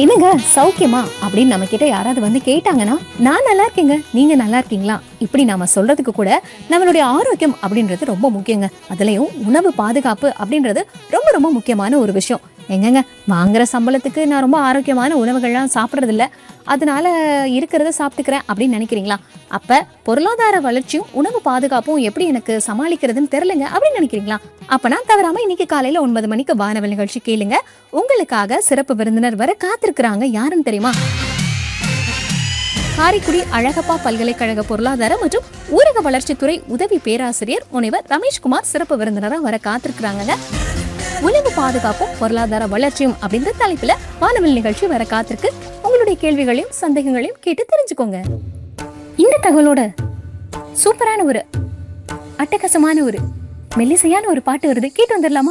என்னங்க சௌக்கியமா அப்படின்னு நம்ம கிட்ட யாராவது வந்து கேட்டாங்கன்னா நான் நல்லா இருக்கேங்க நீங்க நல்லா இருக்கீங்களா இப்படி நாம சொல்றதுக்கு கூட நம்மளுடைய ஆரோக்கியம் அப்படின்றது ரொம்ப முக்கியங்க அதுலயும் உணவு பாதுகாப்பு அப்படின்றது ரொம்ப ரொம்ப முக்கியமான ஒரு விஷயம் எங்கங்க வாங்குற சம்பளத்துக்கு நான் ரொம்ப ஆரோக்கியமான உணவுகள்லாம் சாப்பிட்றது இல்ல அதனால இருக்கிறத சாப்பிட்டுக்கிறேன் அப்படின்னு நினைக்கிறீங்களா அப்ப பொருளாதார வளர்ச்சியும் உணவு பாதுகாப்பும் எப்படி எனக்கு சமாளிக்கிறதுன்னு தெரியலங்க அப்படின்னு நினைக்கிறீங்களா அப்பனா தவறாம இன்னைக்கு காலையில ஒன்பது மணிக்கு வானவல் நிகழ்ச்சி கேளுங்க உங்களுக்காக சிறப்பு விருந்தினர் வர காத்திருக்கிறாங்க யாருன்னு தெரியுமா காரைக்குடி அழகப்பா பல்கலைக்கழக பொருளாதார மற்றும் ஊரக வளர்ச்சித்துறை உதவி பேராசிரியர் முனைவர் ரமேஷ்குமார் சிறப்பு விருந்தினரா வர காத்திருக்கிறாங்க உணவு பாதுகாப்பும் பொருளாதார வளர்ச்சியும் அப்படின்ற தலைப்புல வானவில் நிகழ்ச்சி வர காத்திருக்கு உங்களுடைய கேள்விகளையும் சந்தேகங்களையும் கேட்டு தெரிஞ்சுக்கோங்க இந்த தகவலோட சூப்பரான ஒரு அட்டகாசமான ஒரு மெல்லிசையான ஒரு பாட்டு வருது கேட்டு வந்துடலாமா